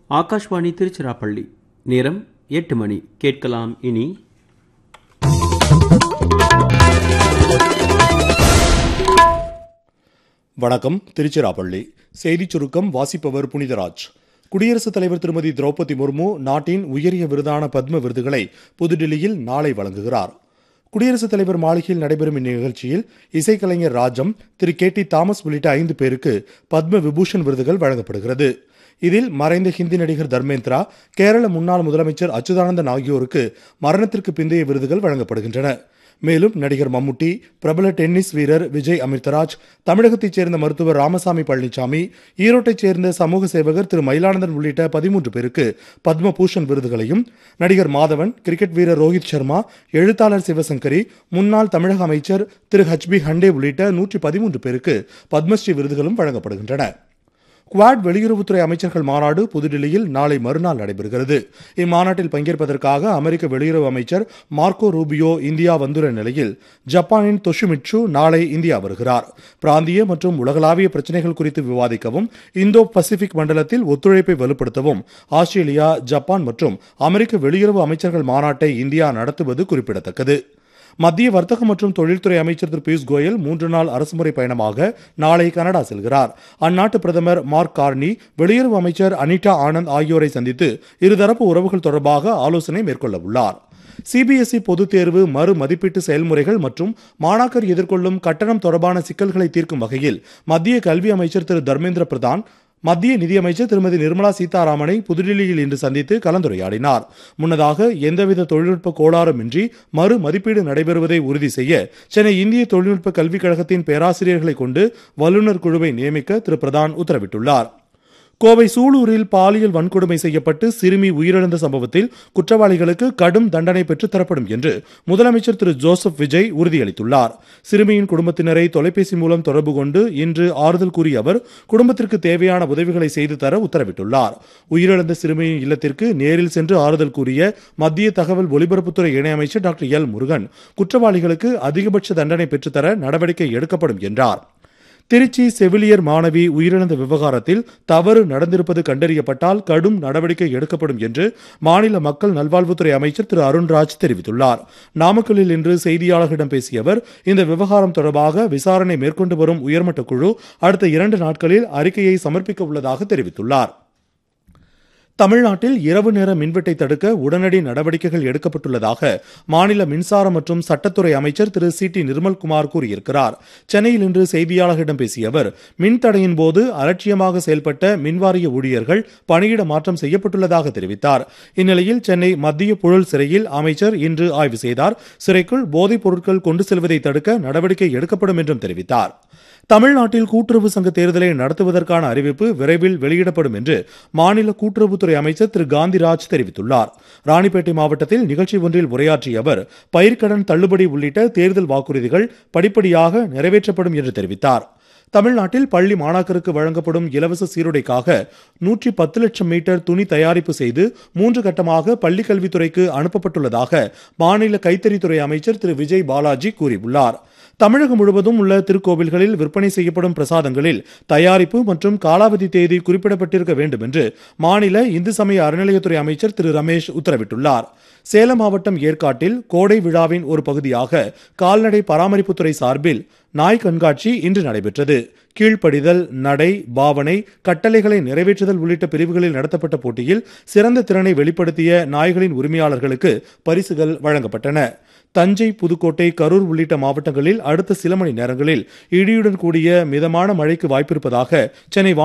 ஆகாஷ்வாணி திருச்சிராப்பள்ளி நேரம் எட்டு மணி கேட்கலாம் இனி வணக்கம் திருச்சிராப்பள்ளி செய்திச் சுருக்கம் வாசிப்பவர் புனிதராஜ் குடியரசுத் தலைவர் திருமதி திரௌபதி முர்மு நாட்டின் உயரிய விருதான பத்ம விருதுகளை புதுடில்லியில் நாளை வழங்குகிறார் குடியரசுத் தலைவர் மாளிகையில் நடைபெறும் இந்நிகழ்ச்சியில் இசைக்கலைஞர் Rajam Thiru K T Thomas உள்ளிட்ட ஐந்து பேருக்கு பத்ம விபூஷன் விருதுகள் வழங்கப்படுகிறது இதில் மறைந்த ஹிந்தி நடிகர் தர்மேந்திரா கேரள முன்னாள் முதலமைச்சர் அச்சுதானந்தன் ஆகியோருக்கு மரணத்திற்கு பிந்தைய விருதுகள் வழங்கப்படுகின்றன மேலும் நடிகர் மம்முட்டி பிரபல டென்னிஸ் வீரர் விஜய் அமிர்தராஜ் தமிழகத்தைச் சேர்ந்த மருத்துவர் ராமசாமி பழனிசாமி ஈரோட்டைச் சேர்ந்த சமூக சேவகர் திரு மயிலானந்தன் உள்ளிட்ட பதிமூன்று பேருக்கு பத்ம பூஷன் விருதுகளையும் நடிகர் மாதவன் கிரிக்கெட் வீரர் ரோஹித் சர்மா எழுத்தாளர் சிவசங்கரி முன்னாள் தமிழக அமைச்சர் திரு ஹச் பி ஹண்டே உள்ளிட்ட நூற்றி பதிமூன்று பேருக்கு பத்மஸ்ரீ விருதுகளும் வழங்கப்படுகின்றன குவாட் வெளியுறவுத்துறை அமைச்சர்கள் மாநாடு புதுடில்லியில் நாளை மறுநாள் நடைபெறுகிறது இம்மாநாட்டில் பங்கேற்பதற்காக அமெரிக்க வெளியுறவு அமைச்சர் மார்க்கோ ரூபியோ இந்தியா வந்துள்ள நிலையில் ஜப்பானின் தொஷிமிட்சு நாளை இந்தியா வருகிறார் பிராந்திய மற்றும் உலகளாவிய பிரச்சினைகள் குறித்து விவாதிக்கவும் இந்தோ பசிபிக் மண்டலத்தில் ஒத்துழைப்பை வலுப்படுத்தவும் ஆஸ்திரேலியா ஜப்பான் மற்றும் அமெரிக்க வெளியுறவு அமைச்சர்கள் மாநாட்டை இந்தியா நடத்துவது குறிப்பிடத்தக்கது மத்திய வர்த்தக மற்றும் தொழில்துறை அமைச்சர் திரு பியூஷ் கோயல் மூன்று நாள் அரசுமுறை பயணமாக நாளை கனடா செல்கிறார் அந்நாட்டு பிரதமர் மார்க் கார்னி வெளியுறவு அமைச்சர் அனிதா ஆனந்த் ஆகியோரை சந்தித்து இருதரப்பு உறவுகள் தொடர்பாக ஆலோசனை மேற்கொள்ள உள்ளார் சிபிஎஸ்இ பொதுத் தேர்வு மறு மதிப்பீட்டு செயல்முறைகள் மற்றும் மாணாக்கர் எதிர்கொள்ளும் கட்டணம் தொடர்பான சிக்கல்களை தீர்க்கும் வகையில் மத்திய கல்வி அமைச்சர் திரு தர்மேந்திர பிரதான் மத்திய நிதியமைச்சர் திருமதி நிர்மலா சீதாராமனை புதுடில்லியில் இன்று சந்தித்து கலந்துரையாடினார் முன்னதாக எந்தவித தொழில்நுட்ப கோளாறுமின்றி மறு மதிப்பீடு நடைபெறுவதை உறுதி செய்ய சென்னை இந்திய தொழில்நுட்ப கல்விக் கழகத்தின் பேராசிரியர்களை கொண்டு வல்லுநர் குழுவை நியமிக்க திரு பிரதான் உத்தரவிட்டுள்ளார் கோவை சூலூரில் பாலியல் வன்கொடுமை செய்யப்பட்டு சிறுமி உயிரிழந்த சம்பவத்தில் குற்றவாளிகளுக்கு கடும் தண்டனை பெற்றுத் தரப்படும் என்று முதலமைச்சர் திரு ஜோசப் விஜய் உறுதியளித்துள்ளார் சிறுமியின் குடும்பத்தினரை தொலைபேசி மூலம் தொடர்பு கொண்டு இன்று ஆறுதல் கூறிய அவர் குடும்பத்திற்கு தேவையான உதவிகளை செய்து தர உத்தரவிட்டுள்ளார் உயிரிழந்த சிறுமியின் இல்லத்திற்கு நேரில் சென்று ஆறுதல் கூறிய மத்திய தகவல் ஒலிபரப்புத்துறை இணையமைச்சர் டாக்டர் எல் முருகன் குற்றவாளிகளுக்கு அதிகபட்ச தண்டனை பெற்றுத்தர நடவடிக்கை எடுக்கப்படும் என்றார் திருச்சி செவிலியர் மாணவி உயிரிழந்த விவகாரத்தில் தவறு நடந்திருப்பது கண்டறியப்பட்டால் கடும் நடவடிக்கை எடுக்கப்படும் என்று மாநில மக்கள் நல்வாழ்வுத்துறை அமைச்சர் திரு அருண்ராஜ் தெரிவித்துள்ளார் நாமக்கல்லில் இன்று செய்தியாளர்களிடம் பேசிய அவர் இந்த விவகாரம் தொடர்பாக விசாரணை மேற்கொண்டு வரும் உயர்மட்ட குழு அடுத்த இரண்டு நாட்களில் அறிக்கையை சமர்ப்பிக்க உள்ளதாக தெரிவித்துள்ளார் தமிழ்நாட்டில் இரவு நேர மின்வெட்டை தடுக்க உடனடி நடவடிக்கைகள் எடுக்கப்பட்டுள்ளதாக மாநில மின்சார மற்றும் சட்டத்துறை அமைச்சர் திரு சி டி நிர்மல்குமார் கூறியிருக்கிறார் சென்னையில் இன்று செய்தியாளர்களிடம் பேசிய அவர் மின்தடையின் போது அலட்சியமாக செயல்பட்ட மின்வாரிய ஊழியர்கள் பணியிட மாற்றம் செய்யப்பட்டுள்ளதாக தெரிவித்தார் இந்நிலையில் சென்னை மத்திய புழல் சிறையில் அமைச்சர் இன்று ஆய்வு செய்தார் சிறைக்குள் போதைப் பொருட்கள் கொண்டு செல்வதை தடுக்க நடவடிக்கை எடுக்கப்படும் என்றும் தெரிவித்தார் தமிழ்நாட்டில் கூட்டுறவு சங்க தேர்தலை நடத்துவதற்கான அறிவிப்பு விரைவில் வெளியிடப்படும் என்று மாநில கூட்டுறவுத்துறை அமைச்சர் திரு காந்திராஜ் தெரிவித்துள்ளார் ராணிப்பேட்டை மாவட்டத்தில் நிகழ்ச்சி ஒன்றில் உரையாற்றிய அவர் பயிர்க்கடன் தள்ளுபடி உள்ளிட்ட தேர்தல் வாக்குறுதிகள் படிப்படியாக நிறைவேற்றப்படும் என்று தெரிவித்தார் தமிழ்நாட்டில் பள்ளி மாணாக்கருக்கு வழங்கப்படும் இலவச சீருடைக்காக நூற்றி பத்து லட்சம் மீட்டர் துணி தயாரிப்பு செய்து மூன்று கட்டமாக பள்ளிக் கல்வித்துறைக்கு அனுப்பப்பட்டுள்ளதாக மாநில கைத்தறித்துறை அமைச்சர் திரு விஜய் பாலாஜி கூறியுள்ளார் தமிழகம் முழுவதும் உள்ள திருக்கோவில்களில் விற்பனை செய்யப்படும் பிரசாதங்களில் தயாரிப்பு மற்றும் காலாவதி தேதி குறிப்பிடப்பட்டிருக்க வேண்டும் என்று மாநில இந்து சமய அறநிலையத்துறை அமைச்சர் திரு ரமேஷ் உத்தரவிட்டுள்ளார் சேலம் மாவட்டம் ஏற்காட்டில் கோடை விழாவின் ஒரு பகுதியாக கால்நடை பராமரிப்புத்துறை சார்பில் நாய் கண்காட்சி இன்று நடைபெற்றது கீழ்ப்படிதல் நடை பாவனை கட்டளைகளை நிறைவேற்றுதல் உள்ளிட்ட பிரிவுகளில் நடத்தப்பட்ட போட்டியில் சிறந்த திறனை வெளிப்படுத்திய நாய்களின் உரிமையாளர்களுக்கு பரிசுகள் வழங்கப்பட்டன தஞ்சை புதுக்கோட்டை கரூர் உள்ளிட்ட மாவட்டங்களில் அடுத்த சில மணி நேரங்களில் இடியுடன் கூடிய மிதமான மழைக்கு வாய்ப்பிருப்பதாக சென்னை